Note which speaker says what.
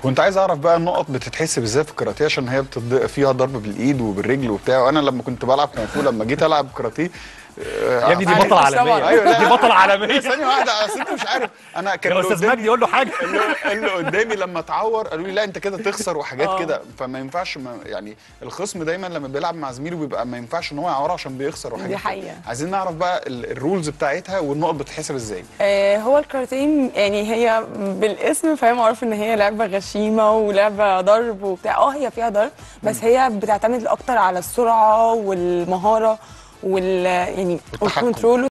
Speaker 1: كنت عايز اعرف بقى النقط بتتحسب ازاي في الكاراتيه عشان هي بتض... فيها ضرب بالايد وبالرجل وبتاع وانا لما كنت بلعب كونغ فو لما جيت العب كاراتيه
Speaker 2: يا ابني دي
Speaker 3: معلش
Speaker 2: بطل عالميه
Speaker 3: طبعاً.
Speaker 1: أيوة، لا.
Speaker 2: دي بطل عالميه
Speaker 1: ثانيه واحده اصل انت مش عارف انا كان
Speaker 2: يا
Speaker 1: اللي
Speaker 2: استاذ
Speaker 1: قدامي-
Speaker 2: مجدي يقول له حاجه
Speaker 1: اللي- اللي قدامي لما اتعور قالوا لي لا انت كده تخسر وحاجات
Speaker 3: آه.
Speaker 1: كده فما ينفعش ما يعني الخصم دايما لما بيلعب مع زميله بيبقى ما ينفعش ان هو يعوره عشان بيخسر وحاجات كده.
Speaker 3: حقيقة.
Speaker 1: عايزين نعرف بقى ال- الرولز بتاعتها والنقط بتتحسب ازاي
Speaker 3: آه، هو الكاراتيه يعني هي بالاسم فهي معروف ان هي لعبه غشيمه ولعبه ضرب وبتاع اه هي فيها ضرب بس هي بتعتمد اكتر على السرعه والمهاره وال يعني
Speaker 1: والتحكم.
Speaker 3: والكنترول